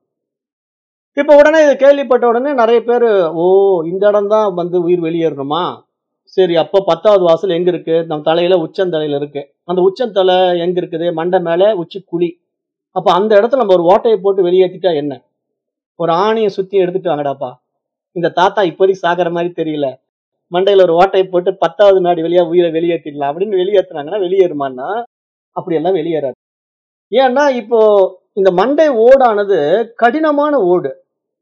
இப்ப உடனே இதை கேள்விப்பட்ட உடனே நிறைய பேர் ஓ இந்த இடம் தான் வந்து உயிர் வெளியேறணுமா சரி அப்போ பத்தாவது வாசல் எங்க இருக்கு நம்ம தலையில உச்சந்தலையில இருக்கு அந்த உச்சந்தலை எங்க இருக்குது மண்டை மேல உச்சி குழி அப்ப அந்த இடத்துல நம்ம ஒரு ஓட்டையை போட்டு வெளியேற்றிட்டா என்ன ஒரு ஆணியை சுத்தி எடுத்துட்டு வாங்கடாப்பா இந்த தாத்தா இப்போதைக்கு சாகிற மாதிரி தெரியல மண்டையில ஒரு ஓட்டையை போட்டு பத்தாவது நாடி வழியா உயிரை வெளியேற்றிடலாம் அப்படின்னு வெளியேற்றுனாங்கன்னா வெளியேறுமான்னா அப்படியெல்லாம் வெளியேறாது ஏன்னா இப்போ இந்த மண்டை ஓடானது கடினமான ஓடு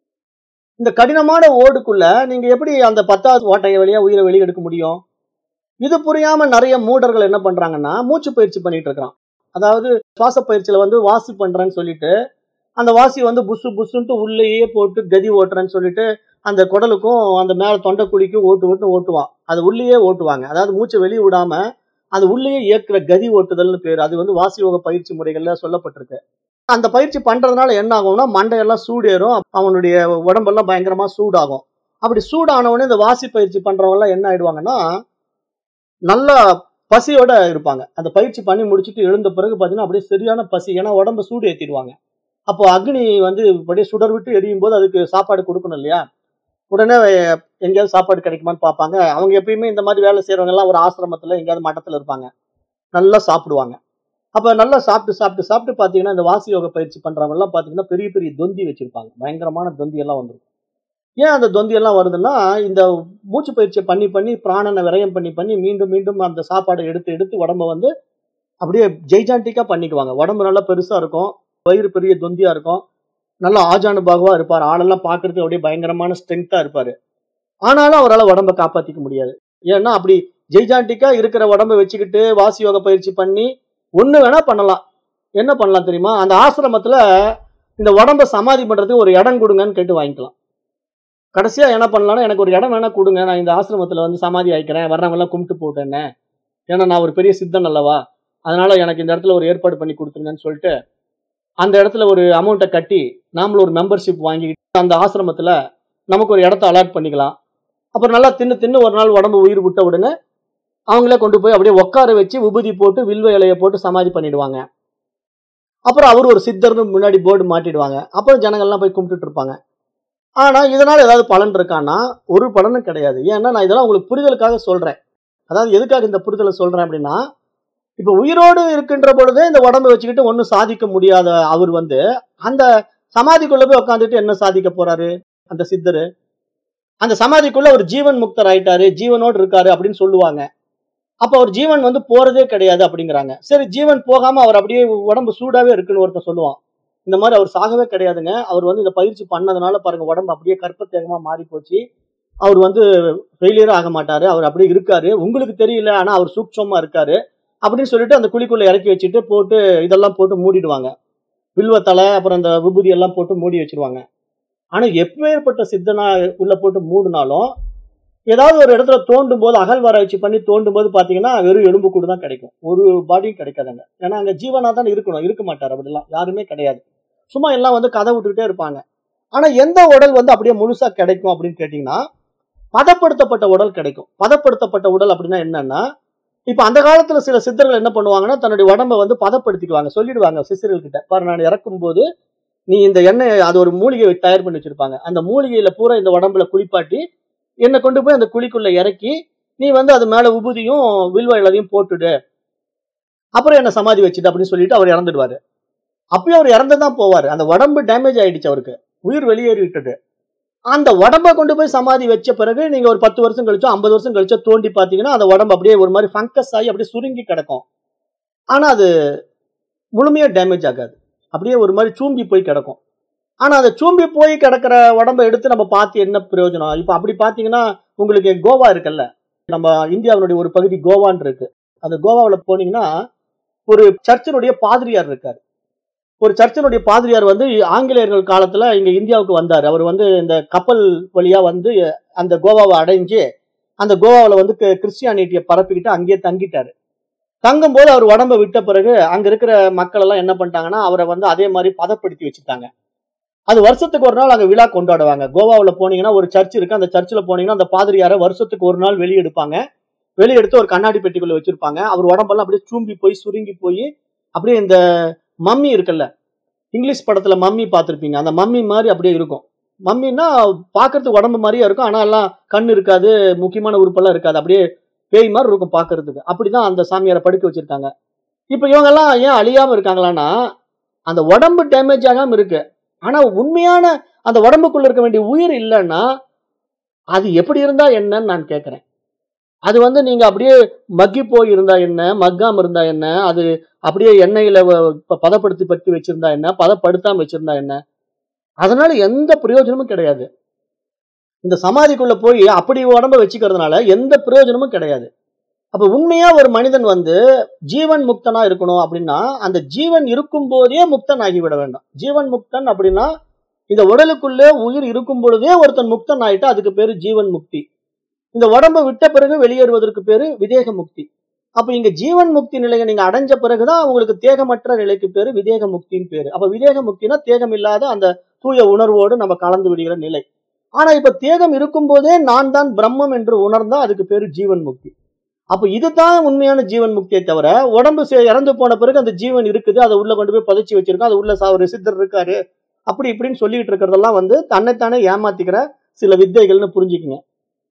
இந்த கடினமான ஓடுக்குள்ள நீங்க எப்படி அந்த பத்தாவது ஓட்டையை வழியா உயிரை வெளியெடுக்க முடியும் இது புரியாம நிறைய மூடர்கள் என்ன பண்றாங்கன்னா மூச்சு பயிற்சி பண்ணிட்டு இருக்கிறான் அதாவது சுவாச பயிற்சியில வந்து வாசி பண்றேன்னு சொல்லிட்டு அந்த வாசி வந்து புசு புசுன்ட்டு உள்ளேயே போட்டு கதி ஓட்டுறேன்னு சொல்லிட்டு அந்த குடலுக்கும் அந்த மேல தொண்டை குழிக்கும் ஓட்டு ஓட்டு ஓட்டுவான் அது உள்ளேயே ஓட்டுவாங்க அதாவது மூச்சை வெளியே விடாம அது உள்ளேயே இயக்குற கதி ஓட்டுதல்னு பேர் அது வந்து வாசியோக பயிற்சி முறைகள்ல சொல்லப்பட்டிருக்கு அந்த பயிற்சி பண்றதுனால என்ன ஆகும்னா மண்டையெல்லாம் சூடேறும் அவனுடைய உடம்பெல்லாம் பயங்கரமா சூடாகும் அப்படி சூடானவொடனே இந்த வாசி பயிற்சி பண்றவங்க எல்லாம் என்ன ஆயிடுவாங்கன்னா நல்லா பசியோட இருப்பாங்க அந்த பயிற்சி பண்ணி முடிச்சுட்டு எழுந்த பிறகு பார்த்தீங்கன்னா அப்படியே சரியான பசி ஏன்னா உடம்ப சூடு ஏற்றிடுவாங்க அப்போ அக்னி வந்து அப்படியே சுடர் விட்டு எரியும் போது அதுக்கு சாப்பாடு கொடுக்கணும் இல்லையா உடனே எங்கேயாவது சாப்பாடு கிடைக்குமான்னு பார்ப்பாங்க அவங்க எப்பயுமே இந்த மாதிரி வேலை செய்யறவங்க எல்லாம் ஒரு ஆசிரமத்துல எங்கேயாவது மட்டத்துல இருப்பாங்க நல்லா சாப்பிடுவாங்க அப்ப நல்லா சாப்பிட்டு சாப்பிட்டு சாப்பிட்டு பாத்தீங்கன்னா இந்த வாசி யோக பயிற்சி பண்றவங்க எல்லாம் பாத்தீங்கன்னா பெரிய பெரிய தொந்தி வச்சிருப்பாங்க பயங்கரமான தொந்தி எல்லாம் வந்துருக்கும் ஏன் அந்த தொந்தி எல்லாம் வருதுன்னா இந்த மூச்சு பயிற்சியை பண்ணி பண்ணி பிராணனை விரயம் பண்ணி பண்ணி மீண்டும் மீண்டும் அந்த சாப்பாடை எடுத்து எடுத்து உடம்ப வந்து அப்படியே ஜெய்ஜாண்டிக்கா பண்ணிக்குவாங்க உடம்பு நல்லா பெருசா இருக்கும் வயிறு பெரிய தொந்தியா இருக்கும் நல்லா ஆஜானுபாகவா இருப்பார் ஆளெல்லாம் பார்க்கறதுக்கு அப்படியே பயங்கரமான ஸ்ட்ரென்த்தா இருப்பாரு ஆனாலும் அவரால் உடம்ப காப்பாத்திக்க முடியாது ஏன்னா அப்படி ஜெய்ஜாண்டிக்கா இருக்கிற உடம்ப வச்சுக்கிட்டு வாசி யோக பயிற்சி பண்ணி ஒண்ணு வேணா பண்ணலாம் என்ன பண்ணலாம் தெரியுமா அந்த ஆசிரமத்துல இந்த உடம்ப சமாதி பண்றதுக்கு ஒரு இடம் கொடுங்கன்னு கேட்டு வாங்கிக்கலாம் கடைசியா என்ன பண்ணலாம்னா எனக்கு ஒரு இடம் வேணா கொடுங்க நான் இந்த ஆசிரமத்துல வந்து சமாதி ஆயிக்கிறேன் வர்றவங்க எல்லாம் கும்பிட்டு போட்டேன்னு ஏன்னா நான் ஒரு பெரிய சித்தன் அல்லவா அதனால எனக்கு இந்த இடத்துல ஒரு ஏற்பாடு பண்ணி கொடுத்துருங்கன்னு சொல்லிட்டு அந்த இடத்துல ஒரு அமௌண்ட்டை கட்டி நாமளும் ஒரு மெம்பர்ஷிப் வாங்கிக்கிட்டு அந்த ஆசிரமத்துல நமக்கு ஒரு இடத்த அலாட் பண்ணிக்கலாம் அப்புறம் நல்லா தின்னு தின்னு ஒரு நாள் உடம்பு உயிர் விட்ட உடனே அவங்களே கொண்டு போய் அப்படியே உட்கார வச்சு விபூதி போட்டு வில்வ இலையை போட்டு சமாதி பண்ணிடுவாங்க அப்புறம் அவர் ஒரு சித்தர்னு முன்னாடி போர்டு மாட்டிடுவாங்க அப்புறம் ஜனங்கள்லாம் போய் கும்பிட்டுட்டு இருப்பாங்க ஆனா இதனால ஏதாவது பலன் இருக்கான்னா ஒரு பலனும் கிடையாது ஏன்னா நான் இதெல்லாம் உங்களுக்கு புரிதலுக்காக சொல்றேன் அதாவது எதுக்காக இந்த புரிதலை சொல்றேன் அப்படின்னா இப்ப உயிரோடு இருக்கின்ற பொழுதே இந்த உடம்பை வச்சுக்கிட்டு ஒன்றும் சாதிக்க முடியாத அவர் வந்து அந்த சமாதிக்குள்ள போய் உட்காந்துட்டு என்ன சாதிக்க போறாரு அந்த சித்தரு அந்த சமாதிக்குள்ள ஒரு ஜீவன் முக்தர் ஆயிட்டாரு ஜீவனோடு இருக்காரு அப்படின்னு சொல்லுவாங்க அப்ப அவர் ஜீவன் வந்து போறதே கிடையாது அப்படிங்கிறாங்க சரி ஜீவன் போகாம அவர் அப்படியே உடம்பு சூடாவே இருக்குன்னு ஒருத்தன் சொல்லுவான் இந்த மாதிரி அவர் சாகவே கிடையாதுங்க அவர் வந்து இந்த பயிற்சி பண்ணதுனால பாருங்க உடம்பு அப்படியே கற்பத்தேகமா மாறி போச்சு அவர் வந்து ஃபெயிலியர் ஆக மாட்டாரு அவர் அப்படியே இருக்காரு உங்களுக்கு தெரியல ஆனா அவர் சூக்ஷமா இருக்காரு அப்படின்னு சொல்லிட்டு அந்த குழிக்குள்ள இறக்கி வச்சுட்டு போட்டு இதெல்லாம் போட்டு மூடிடுவாங்க வில்வத்தலை அப்புறம் அந்த விபூதி எல்லாம் போட்டு மூடி வச்சிருவாங்க ஆனா எப்பேற்பட்ட சித்தனா உள்ள போட்டு மூடினாலும் ஏதாவது ஒரு இடத்துல தோண்டும் போது அகழ்வாராய்ச்சி பண்ணி தோண்டும் போது பாத்தீங்கன்னா வெறும் எலும்பு கூடு தான் கிடைக்கும் ஒரு பாடியும் கிடைக்காதுங்க ஏன்னா அங்க ஜீவனா தான் இருக்கணும் இருக்க மாட்டார் அப்படிலாம் யாருமே கிடையாது சும்மா எல்லாம் வந்து கதை விட்டுக்கிட்டே இருப்பாங்க ஆனா எந்த உடல் வந்து அப்படியே முழுசா கிடைக்கும் அப்படின்னு கேட்டீங்கன்னா பதப்படுத்தப்பட்ட உடல் கிடைக்கும் பதப்படுத்தப்பட்ட உடல் அப்படின்னா என்னன்னா இப்ப அந்த காலத்துல சில சித்தர்கள் என்ன பண்ணுவாங்கன்னா தன்னுடைய உடம்ப வந்து பதப்படுத்திக்குவாங்க சொல்லிடுவாங்க சித்தர்கள் கிட்ட பாரு நான் இறக்கும் போது நீ இந்த எண்ணெய் அது ஒரு மூலிகை தயார் பண்ணி வச்சிருப்பாங்க அந்த மூலிகையில பூரா இந்த உடம்புல குளிப்பாட்டி என்னை கொண்டு போய் அந்த குழிக்குள்ள இறக்கி நீ வந்து அது மேல உபூதியும் வில்வ இலையும் போட்டுடு அப்புறம் என்ன சமாதி வச்சுட்டு அப்படின்னு சொல்லிட்டு அவர் இறந்துடுவாரு அப்பயும் அவர் இறந்து தான் போவார் அந்த உடம்பு டேமேஜ் ஆயிடுச்சு அவருக்கு உயிர் வெளியேறி விட்டது அந்த உடம்ப கொண்டு போய் சமாதி வச்ச பிறகு நீங்க ஒரு பத்து வருஷம் கழிச்சோ ஐம்பது வருஷம் கழிச்சோ தோண்டி பார்த்தீங்கன்னா அந்த உடம்பு அப்படியே ஒரு மாதிரி ஃபங்கஸ் ஆகி அப்படியே சுருங்கி கிடக்கும் ஆனா அது முழுமையா டேமேஜ் ஆகாது அப்படியே ஒரு மாதிரி சூம்பி போய் கிடக்கும் ஆனா அந்த சூம்பி போய் கிடக்கிற உடம்ப எடுத்து நம்ம பார்த்து என்ன பிரயோஜனம் இப்ப அப்படி பாத்தீங்கன்னா உங்களுக்கு கோவா இருக்குல்ல நம்ம இந்தியாவினுடைய ஒரு பகுதி கோவான்னு இருக்கு அந்த கோவாவில் போனீங்கன்னா ஒரு சர்ச்சினுடைய பாதிரியார் இருக்காரு ஒரு சர்ச்சினுடைய பாதிரியார் வந்து ஆங்கிலேயர்கள் காலத்துல இங்க இந்தியாவுக்கு வந்தார் அவர் வந்து இந்த கப்பல் வழியா வந்து அந்த கோவாவை அடைஞ்சு அந்த கோவாவில் வந்து கி- கிறிஸ்டியானிட்டியை பரப்பிக்கிட்டு அங்கேயே தங்கிட்டாரு தங்கும்போது அவர் உடம்ப விட்ட பிறகு அங்க இருக்கிற மக்கள் எல்லாம் என்ன பண்ணிட்டாங்கன்னா அவரை வந்து அதே மாதிரி பதப்படுத்தி வச்சுட்டாங்க அது வருஷத்துக்கு ஒரு நாள் அங்க விழா கொண்டாடுவாங்க கோவாவில் போனீங்கன்னா ஒரு சர்ச் இருக்கு அந்த சர்ச்சில் போனீங்கன்னா அந்த பாதிரியாரை வருஷத்துக்கு ஒரு நாள் வெளியெடுப்பாங்க வெளியெடுத்து ஒரு கண்ணாடி பெட்டிக்குள்ள வச்சிருப்பாங்க அவர் உடம்பெல்லாம் அப்படியே சூம்பி போய் சுருங்கி போய் அப்படியே இந்த மம்மி இருக்குல்ல இங்கிலீஷ் படத்துல மம்மி பார்த்திருப்பீங்க அந்த மம்மி மாதிரி அப்படியே இருக்கும் மம்மின்னா பார்க்கறதுக்கு உடம்பு மாதிரியே இருக்கும் ஆனா எல்லாம் கண் இருக்காது முக்கியமான உறுப்பெல்லாம் இருக்காது அப்படியே பேய் மாதிரி இருக்கும் பார்க்கறதுக்கு அப்படிதான் அந்த சாமியாரை படுக்க வச்சிருக்காங்க இப்போ இவங்க எல்லாம் ஏன் அழியாம இருக்காங்களான்னா அந்த உடம்பு டேமேஜ் ஆகாம இருக்கு ஆனா உண்மையான அந்த உடம்புக்குள்ள இருக்க வேண்டிய உயிர் இல்லைன்னா அது எப்படி இருந்தா என்னன்னு நான் கேட்கறேன் அது வந்து நீங்க அப்படியே மக்கி போய் இருந்தா என்ன மக்காம இருந்தா என்ன அது அப்படியே எண்ணெயில வ- ப- பதப்படுத்தி பற்றி வச்சிருந்தா என்ன பதப்படுத்தாம வச்சிருந்தா என்ன அதனால எந்த பிரயோஜனமும் கிடையாது இந்த சமாதிக்குள்ள போய் அப்படி உடம்ப வச்சுக்கிறதுனால எந்த பிரயோஜனமும் கிடையாது அப்ப உண்மையா ஒரு மனிதன் வந்து ஜீவன் முக்தனா இருக்கணும் அப்படின்னா அந்த ஜீவன் இருக்கும் போதே முக்தன் ஆகிவிட வேண்டும் ஜீவன் முக்தன் அப்படின்னா இந்த உடலுக்குள்ளே உயிர் இருக்கும் பொழுதே ஒருத்தன் முக்தன் ஆயிட்டா அதுக்கு பேரு ஜீவன் முக்தி இந்த உடம்பை விட்ட பிறகு வெளியேறுவதற்கு பேரு விதேக முக்தி அப்ப இங்க ஜீவன் முக்தி நிலையை நீங்க அடைஞ்ச பிறகுதான் உங்களுக்கு தேகமற்ற நிலைக்கு பேரு விதேக முக்தின்னு பேரு அப்ப விதேக முக்தினா தேகம் இல்லாத அந்த தூய உணர்வோடு நம்ம கலந்து விடுகிற நிலை ஆனா இப்ப தேகம் இருக்கும் போதே நான் தான் பிரம்மம் என்று உணர்ந்தா அதுக்கு பேரு ஜீவன் முக்தி அப்ப இதுதான் உண்மையான ஜீவன் முக்தியை தவிர உடம்பு சே- இறந்து போன பிறகு அந்த ஜீவன் இருக்குது அதை உள்ள கொண்டு போய் புதைச்சி வச்சிருக்கோம் அது உள்ள சா- ஒரு சித்தர் இருக்காரு அப்படி இப்படின்னு சொல்லிட்டு இருக்கிறதெல்லாம் வந்து தன்னைத்தானே ஏமாத்திக்கிற சில வித்தைகள்னு புரிஞ்சுக்குங்க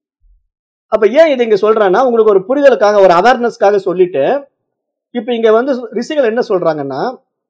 அப்ப ஏன் இதை இங்க சொல்றேன்னா உங்களுக்கு ஒரு புரிதலுக்காக ஒரு அவேர்னஸ்க்காக சொல்லிட்டு இப்ப இங்க வந்து ரிஷிகள் என்ன சொல்றாங்கன்னா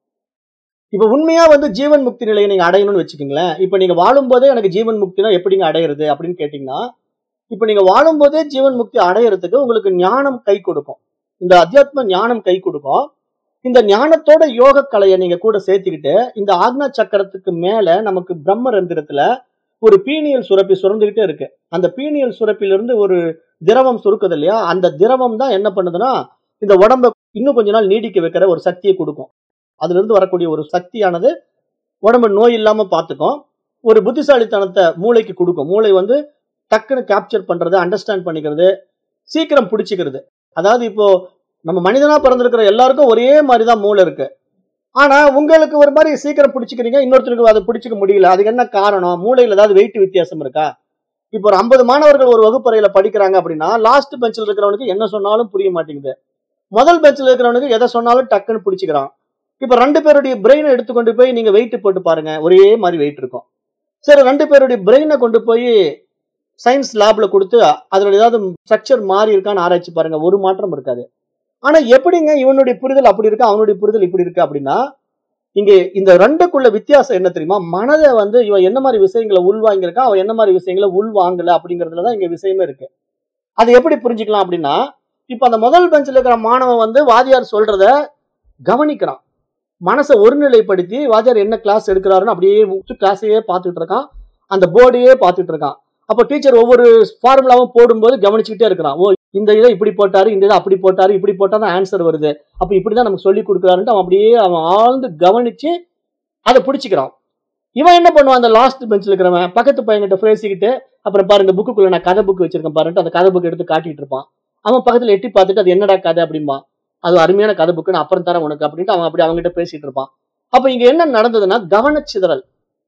இப்ப உண்மையா வந்து ஜீவன் முக்தி நிலையை நீங்க அடையணும்னு வச்சுக்கோங்களேன் இப்ப நீங்க வாழும்போதே எனக்கு ஜீவன் முக்தினா எப்படிங்க அடையிறது அப்படின்னு கேட்டீங்கன்னா இப்ப நீங்க வாழும்போதே ஜீவன் முக்தி அடையறதுக்கு உங்களுக்கு ஞானம் கை கொடுக்கும் இந்த அத்தியாத்ம ஞானம் கை கொடுக்கும் இந்த ஞானத்தோட யோக கலையை நீங்க கூட சேர்த்துக்கிட்டு இந்த ஆக்னா சக்கரத்துக்கு மேல நமக்கு பிரம்ம ரந்திரத்துல ஒரு பீனியல் சுரப்பி சுரந்துகிட்டே இருக்கு அந்த பீனியல் சுரப்பிலிருந்து ஒரு திரவம் சுருக்குது இல்லையா அந்த திரவம் தான் என்ன பண்ணுதுன்னா இந்த உடம்ப இன்னும் கொஞ்ச நாள் நீடிக்க வைக்கிற ஒரு சக்தியை கொடுக்கும் அதுல இருந்து வரக்கூடிய ஒரு சக்தியானது உடம்ப நோய் இல்லாம பார்த்துக்கும் ஒரு புத்திசாலித்தனத்தை மூளைக்கு கொடுக்கும் மூளை வந்து டக்குன்னு கேப்சர் பண்றது அண்டர்ஸ்டாண்ட் பண்ணிக்கிறது சீக்கிரம் பிடிச்சிக்கிறது அதாவது இப்போ நம்ம மனிதனா பிறந்திருக்கிற எல்லாருக்கும் ஒரே மாதிரி தான் மூளை இருக்கு ஆனா உங்களுக்கு ஒரு மாதிரி சீக்கிரம் பிடிச்சிக்கிறீங்க இன்னொருத்தருக்கு அதை பிடிச்சிக்க முடியல அதுக்கு என்ன காரணம் மூளையில ஏதாவது வெயிட் வித்தியாசம் இருக்கா இப்போ ஒரு ஐம்பது மாணவர்கள் ஒரு வகுப்பறையில படிக்கிறாங்க அப்படின்னா லாஸ்ட் பெஞ்சில் இருக்கிறவனுக்கு என்ன சொன்னாலும் புரிய மாட்டேங்குது முதல் பெஞ்சில் இருக்கிறவனுக்கு எதை சொன்னாலும் டக்குன்னு பிடிச்சிக்கிறான் இப்போ ரெண்டு பேருடைய பிரெயினை எடுத்துக்கொண்டு போய் நீங்க வெயிட் போட்டு பாருங்க ஒரே மாதிரி வெயிட் இருக்கும் சரி ரெண்டு பேருடைய பிரெயினை கொண்டு போய் சயின்ஸ் லேப்ல கொடுத்து அதோட ஏதாவது ஸ்ட்ரக்சர் மாறி இருக்கான்னு ஆராய்ச்சி பாருங்க ஒரு மாற்றம் இருக்காது ஆனா எப்படிங்க இவனுடைய புரிதல் அப்படி இருக்கு அவனுடைய புரிதல் இப்படி இருக்கு அப்படின்னா இங்க இந்த ரெண்டுக்குள்ள வித்தியாசம் என்ன தெரியுமா மனதை வந்து இவன் என்ன மாதிரி விஷயங்களை உள்வாங்கியிருக்கான் அவன் என்ன மாதிரி விஷயங்களை உள்வாங்கல அப்படிங்கறதுல தான் இங்க விஷயமே இருக்கு அது எப்படி புரிஞ்சுக்கலாம் அப்படின்னா இப்ப அந்த முதல் பெஞ்சில் இருக்கிற மாணவன் வந்து வாதியார் சொல்றத கவனிக்கிறான் மனசை ஒருநிலைப்படுத்தி வாத்தியார் என்ன கிளாஸ் எடுக்கிறாருன்னு அப்படியே கிளாஸையே பார்த்துட்டு இருக்கான் அந்த போர்டையே பார்த்துட்டு இருக்கான் அப்போ டீச்சர் ஒவ்வொரு ஃபார்முலாவும் போடும்போது கவனிச்சுக்கிட்டே இருக்கிறான் ஓ இந்த இதை இப்படி போட்டாரு இந்த இதை அப்படி போட்டாரு இப்படி போட்டா தான் ஆன்சர் வருது அப்போ இப்படிதான் நமக்கு சொல்லி கொடுக்குறாருன்ட்டு அவன் அப்படியே அவன் ஆழ்ந்து கவனிச்சு அதை பிடிச்சிக்கிறான் இவன் என்ன பண்ணுவான் அந்த லாஸ்ட் பெஞ்சில் இருக்கிறவன் பக்கத்து பையன்கிட்ட பேசிக்கிட்டு அப்புறம் பாரு இந்த புக்குக்குள்ள நான் கதை புக் வச்சிருக்கேன் பாருன்ட்டு அந்த கதை புக் எடுத்து காட்டிட்டு இருப்பான் அவன் பக்கத்துல எட்டி பார்த்துட்டு அது என்னடா கதை அப்படிம்பா அது அருமையான கதை புக்கு நான் அப்புறம் தரேன் உனக்கு அப்படின்ட்டு அவன் அப்படி அவங்ககிட்ட பேசிட்டு இருப்பான் அப்ப இங்க என்ன நடந்ததுன்னா கவனச்சிதறல்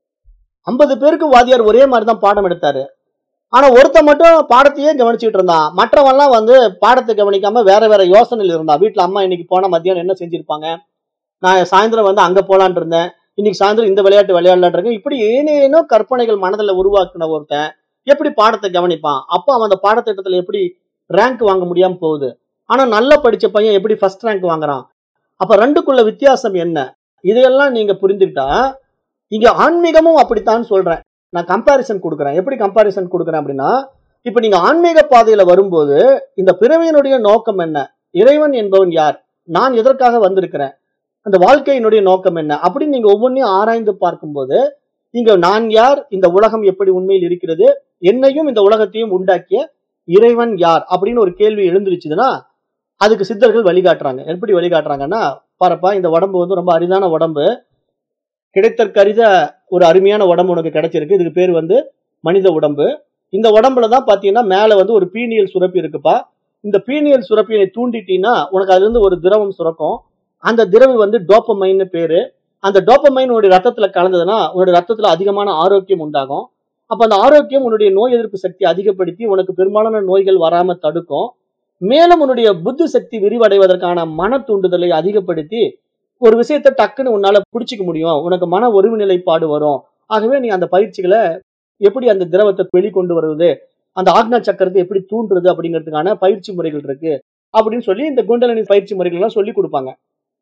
ஐம்பது பேருக்கு வாதியார் ஒரே மாதிரி தான் பாடம் எடுத்தாரு ஆனா ஒருத்தன் மட்டும் பாடத்தையே கவனிச்சுட்டு இருந்தான் மற்றவன்லாம் வந்து பாடத்தை கவனிக்காம வேற வேற யோசனையில் இருந்தான் வீட்டுல அம்மா இன்னைக்கு போனா மத்தியானம் என்ன செஞ்சிருப்பாங்க நான் சாயந்தரம் வந்து அங்க போலான் இருந்தேன் இன்னைக்கு சாயந்தரம் இந்த விளையாட்டு விளையாடலான் இருக்கேன் இப்படி ஏனேனோ கற்பனைகள் மனதில் உருவாக்குன ஒருத்தன் எப்படி பாடத்தை கவனிப்பான் அப்போ அவன் அந்த பாடத்திட்டத்துல எப்படி ரேங்க் வாங்க முடியாம போகுது ஆனா நல்லா படிச்ச பையன் எப்படி ஃபர்ஸ்ட் ரேங்க் வாங்குறான் அப்ப ரெண்டுக்குள்ள வித்தியாசம் என்ன இதையெல்லாம் நீங்க புரிந்துக்கிட்டா இங்க ஆன்மீகமும் அப்படித்தான் சொல்றேன் நான் கம்பாரிசன் கொடுக்குறேன் எப்படி கம்பாரிசன் கொடுக்குறேன் அப்படின்னா இப்ப நீங்க ஆன்மீக பாதையில வரும்போது இந்த பிறவியினுடைய நோக்கம் என்ன இறைவன் என்பவன் யார் நான் எதற்காக வந்திருக்கிறேன் அந்த வாழ்க்கையினுடைய நோக்கம் என்ன அப்படின்னு நீங்க ஒவ்வொன்றையும் ஆராய்ந்து பார்க்கும்போது இங்க நான் யார் இந்த உலகம் எப்படி உண்மையில் இருக்கிறது என்னையும் இந்த உலகத்தையும் உண்டாக்கிய இறைவன் யார் அப்படின்னு ஒரு கேள்வி எழுந்துருச்சுதுன்னா அதுக்கு சித்தர்கள் வழிகாட்டுறாங்க எப்படி வழிகாட்டுறாங்கன்னா பாருப்பா இந்த உடம்பு வந்து ரொம்ப அரிதான உடம்பு கிடைத்தற்கரித ஒரு அருமையான உடம்பு உனக்கு கிடைச்சிருக்கு இதுக்கு பேர் வந்து மனித உடம்பு இந்த உடம்புல தான் பாத்தீங்கன்னா மேல வந்து ஒரு பீனியல் சுரப்பி இருக்குப்பா இந்த பீனியல் சுரப்பியை தூண்டிட்டீங்கன்னா உனக்கு அதுல இருந்து ஒரு திரவம் சுரக்கும் அந்த திரவி வந்து டோப்பமைன்னு பேரு அந்த டோப்பமைன் உன்னுடைய ரத்தத்துல கலந்ததுன்னா உன்னுடைய ரத்தத்துல அதிகமான ஆரோக்கியம் உண்டாகும் அப்ப அந்த ஆரோக்கியம் உன்னுடைய நோய் எதிர்ப்பு சக்தி அதிகப்படுத்தி உனக்கு பெரும்பாலான நோய்கள் வராம தடுக்கும் மேலும் உன்னுடைய புத்தி சக்தி விரிவடைவதற்கான மன தூண்டுதலை அதிகப்படுத்தி ஒரு விஷயத்தை டக்குன்னு உன்னால பிடிச்சிக்க முடியும் உனக்கு மன ஒருநிலைப்பாடு வரும் ஆகவே நீ அந்த பயிற்சிகளை எப்படி அந்த திரவத்தை வெளிக்கொண்டு வருவது அந்த ஆக்னா சக்கரத்தை எப்படி தூண்டுறது அப்படிங்கிறதுக்கான பயிற்சி முறைகள் இருக்கு அப்படின்னு சொல்லி இந்த குண்டலினி பயிற்சி முறைகள் எல்லாம் சொல்லி கொடுப்பாங்க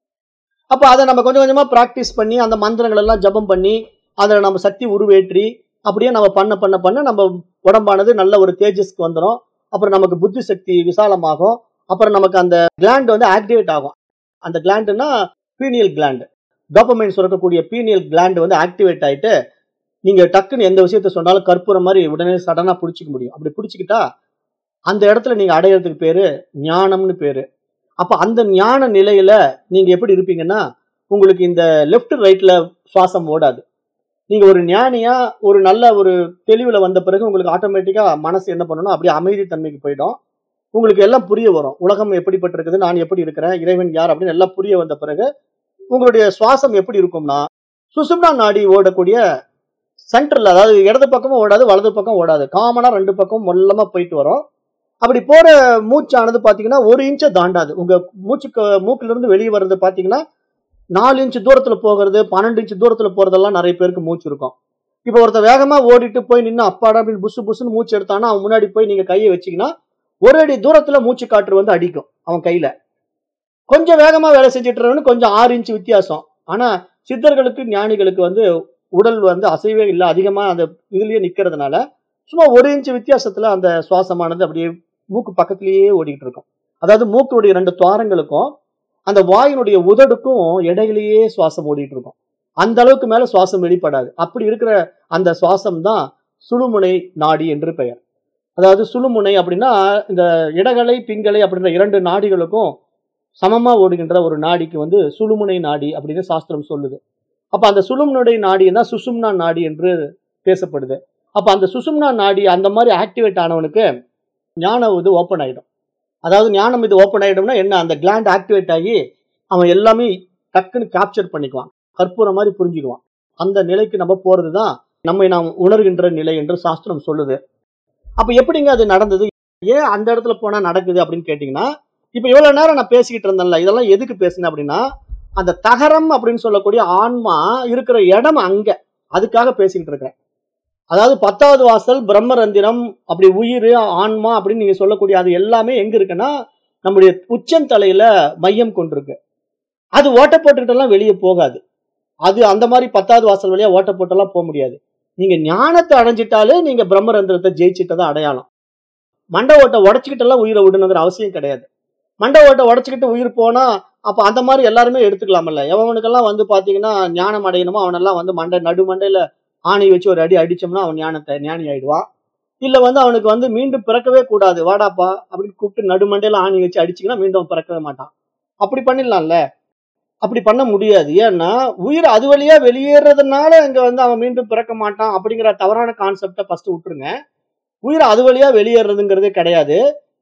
அப்ப அதை நம்ம கொஞ்சம் கொஞ்சமா பிராக்டிஸ் பண்ணி அந்த மந்திரங்கள் எல்லாம் ஜபம் பண்ணி அதில் நம்ம சக்தி உருவேற்றி அப்படியே நம்ம பண்ண பண்ண பண்ண நம்ம உடம்பானது நல்ல ஒரு தேஜஸ்க்கு வந்துடும் அப்புறம் நமக்கு புத்தி சக்தி விசாலமாகும் அப்புறம் நமக்கு அந்த கிளாண்ட் வந்து ஆக்டிவேட் ஆகும் அந்த கிளாண்டுனா பீனியல் கிளாண்ட் டோப்பமைன் சுரக்கக்கூடிய பீனியல் கிளாண்ட் வந்து ஆக்டிவேட் ஆயிட்டு நீங்க டக்குன்னு எந்த விஷயத்த சொன்னாலும் கற்பூரம் மாதிரி உடனே சடனா பிடிச்சிக்க முடியும் அப்படி பிடிச்சிக்கிட்டா அந்த இடத்துல நீங்க அடையிறதுக்கு பேரு ஞானம்னு பேரு அப்ப அந்த ஞான நிலையில நீங்க எப்படி இருப்பீங்கன்னா உங்களுக்கு இந்த லெஃப்ட் ரைட்ல சுவாசம் ஓடாது நீங்க ஒரு ஞானியா ஒரு நல்ல ஒரு தெளிவுல வந்த பிறகு உங்களுக்கு ஆட்டோமேட்டிக்கா மனசு என்ன பண்ணணும் அப்படியே அமைதி தன்மைக்கு போயிடும் உங்களுக்கு எல்லாம் புரிய வரும் உலகம் எப்படிப்பட்டிருக்குது நான் எப்படி இருக்கிறேன் இறைவன் யார் அப்படின்னு எல்லாம் புரிய வந்த பிறகு உங்களுடைய சுவாசம் எப்படி இருக்கும்னா சுசும்னா நாடி ஓடக்கூடிய சென்டர்ல அதாவது இடது பக்கமும் ஓடாது வலது பக்கம் ஓடாது காமனா ரெண்டு பக்கம் மொல்லமா போயிட்டு வரும் அப்படி போற மூச்சானது பாத்தீங்கன்னா ஒரு இன்ச்சை தாண்டாது உங்க மூச்சுக்கு மூக்குல இருந்து வெளியே வர்றது பாத்தீங்கன்னா நாலு இன்ச் தூரத்துல போகிறது பன்னெண்டு இன்ச் தூரத்துல போறதெல்லாம் நிறைய பேருக்கு மூச்சு இருக்கும் இப்போ ஒருத்தர் வேகமா ஓடிட்டு போய் நின்று அப்பாடா அப்படின்னு புசு புசுன்னு மூச்சு எடுத்தானா அவன் முன்னாடி போய் நீங்க கையை வச்சீங்கன்னா ஒரு அடி தூரத்துல மூச்சு காற்று வந்து அடிக்கும் அவன் கையில கொஞ்சம் வேகமா வேலை செஞ்சுட்டு இருக்கவனு கொஞ்சம் ஆறு இன்ச் வித்தியாசம் ஆனா சித்தர்களுக்கு ஞானிகளுக்கு வந்து உடல் வந்து அசைவே இல்லை அதிகமா அந்த இதுலயே நிக்கிறதுனால சும்மா ஒரு இன்ச் வித்தியாசத்துல அந்த சுவாசமானது அப்படியே மூக்கு பக்கத்திலேயே ஓடிக்கிட்டு இருக்கும் அதாவது மூக்குடைய ரெண்டு துவாரங்களுக்கும் அந்த வாயினுடைய உதடுக்கும் இடையிலேயே சுவாசம் ஓடிட்டு இருக்கும் அந்த அளவுக்கு மேல சுவாசம் வெளிப்படாது அப்படி இருக்கிற அந்த சுவாசம் தான் சுழுமுனை நாடி என்று பெயர் அதாவது சுழுமுனை அப்படின்னா இந்த இடகலை பிங்கலை அப்படின்ற இரண்டு நாடிகளுக்கும் சமமா ஓடுகின்ற ஒரு நாடிக்கு வந்து சுழுமுனை நாடி அப்படின்னு சாஸ்திரம் சொல்லுது அப்ப அந்த சுழுமுனை நாடி தான் சுசும்னா நாடி என்று பேசப்படுது அப்ப அந்த சுசும்னா நாடி அந்த மாதிரி ஆக்டிவேட் ஆனவனுக்கு ஞானம் இது ஓப்பன் ஆயிடும் அதாவது ஞானம் இது ஓப்பன் ஆயிடும்னா என்ன அந்த கிளாண்ட் ஆக்டிவேட் ஆகி அவன் எல்லாமே டக்குன்னு கேப்சர் பண்ணிக்குவான் கற்பூரம் மாதிரி புரிஞ்சுக்குவான் அந்த நிலைக்கு நம்ம போறது தான் நம்மை நாம் உணர்கின்ற நிலை என்று சாஸ்திரம் சொல்லுது அப்ப எப்படிங்க அது நடந்தது ஏன் அந்த இடத்துல போனா நடக்குது அப்படின்னு கேட்டீங்கன்னா இப்ப இவ்வளவு நேரம் நான் பேசிக்கிட்டு இருந்தேன்ல இதெல்லாம் எதுக்கு பேசினேன் அப்படின்னா அந்த தகரம் அப்படின்னு சொல்லக்கூடிய ஆன்மா இருக்கிற இடம் அங்க அதுக்காக பேசிக்கிட்டு இருக்கேன் அதாவது பத்தாவது வாசல் பிரம்மரந்திரம் அப்படி உயிர் ஆன்மா அப்படின்னு நீங்க சொல்லக்கூடிய அது எல்லாமே எங்க இருக்குன்னா நம்முடைய உச்சந்தலையில மையம் கொண்டிருக்கு அது ஓட்ட போட்டுக்கிட்டெல்லாம் வெளியே போகாது அது அந்த மாதிரி பத்தாவது வாசல் வழியா ஓட்ட போட்டெல்லாம் போக முடியாது நீங்க ஞானத்தை அடைஞ்சிட்டாலே நீங்க பிரம்மரந்திரத்தை ஜெயிச்சிட்டதான் அடையாளம் மண்டை ஓட்டை உடச்சிக்கிட்டெல்லாம் உயிரை விடணுங்கிற அவசியம் கிடையாது மண்டை ஓட்டை உடச்சிக்கிட்டு உயிர் போனா அப்ப அந்த மாதிரி எல்லாருமே எடுத்துக்கலாமல்ல எவனுக்கெல்லாம் வந்து பாத்தீங்கன்னா ஞானம் அடையணுமோ அவனெல்லாம் வந்து மண்டை நடு மண்டையில ஆணை வச்சு ஒரு அடி அடிச்சோம்னா அவன் ஞானத்தை ஞானி ஆயிடுவான் இல்ல வந்து அவனுக்கு வந்து மீண்டும் பிறக்கவே கூடாது வாடாப்பா அப்படின்னு கூப்பிட்டு நடுமண்டையில ஆணி வச்சு அடிச்சிங்கன்னா மீண்டும் அவன் பிறக்கவே மாட்டான் அப்படி பண்ணிடலாம்ல அப்படி பண்ண முடியாது ஏன்னா உயிர் அது வழியா வெளியேறதுனால இங்க வந்து அவன் மீண்டும் பிறக்க மாட்டான் அப்படிங்கிற தவறான கான்செப்டை ஃபர்ஸ்ட் விட்டுருங்க உயிர் அது வழியா வெளியேறதுங்கிறதே கிடையாது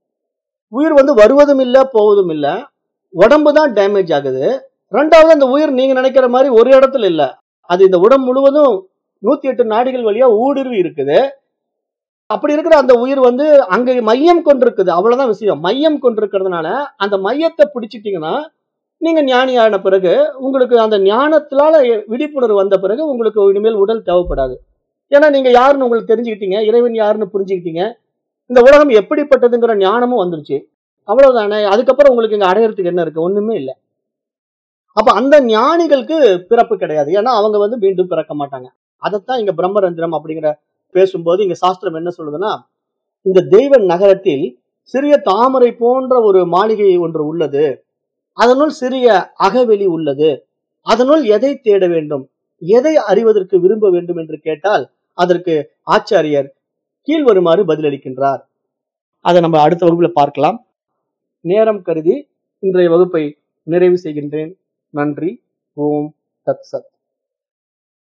உயிர் வந்து வருவதும் இல்லை போவதும் இல்லை உடம்பு தான் டேமேஜ் ஆகுது ரெண்டாவது அந்த உயிர் நீங்க நினைக்கிற மாதிரி ஒரு இடத்துல இல்லை அது இந்த உடம்பு முழுவதும் நூத்தி எட்டு நாடிகள் வழியா ஊடுருவி இருக்குது அப்படி இருக்கிற அந்த உயிர் வந்து அங்க மையம் கொண்டிருக்குது அவ்வளவுதான் விஷயம் மையம் கொண்டிருக்கிறதுனால அந்த மையத்தை பிடிச்சிட்டீங்கன்னா நீங்க ஞானி ஆன பிறகு உங்களுக்கு அந்த ஞானத்தினால விழிப்புணர்வு வந்த பிறகு உங்களுக்கு இனிமேல் உடல் தேவைப்படாது ஏன்னா நீங்க யாருன்னு உங்களுக்கு தெரிஞ்சுக்கிட்டீங்க இறைவன் யாருன்னு புரிஞ்சுக்கிட்டீங்க இந்த உலகம் எப்படிப்பட்டதுங்கிற ஞானமும் வந்துருச்சு அவ்வளவுதானே அதுக்கப்புறம் உங்களுக்கு இங்க அடையறதுக்கு என்ன இருக்கு ஒண்ணுமே இல்லை அப்ப அந்த ஞானிகளுக்கு பிறப்பு கிடையாது ஏன்னா அவங்க வந்து மீண்டும் பிறக்க மாட்டாங்க அதைத்தான் இங்க பிரம்மரந்திரம் அப்படிங்கிற பேசும்போது இங்க சாஸ்திரம் என்ன சொல்லுதுன்னா இந்த தெய்வ நகரத்தில் சிறிய தாமரை போன்ற ஒரு மாளிகை ஒன்று உள்ளது அதனுள் சிறிய அகவெளி உள்ளது அதனுள் எதை தேட வேண்டும் எதை அறிவதற்கு விரும்ப வேண்டும் என்று கேட்டால் அதற்கு ஆச்சாரியர் கீழ்வருமாறு பதிலளிக்கின்றார் அதை நம்ம அடுத்த வகுப்புல பார்க்கலாம் நேரம் கருதி இன்றைய வகுப்பை நிறைவு செய்கின்றேன் நன்றி ஓம் தத் சத்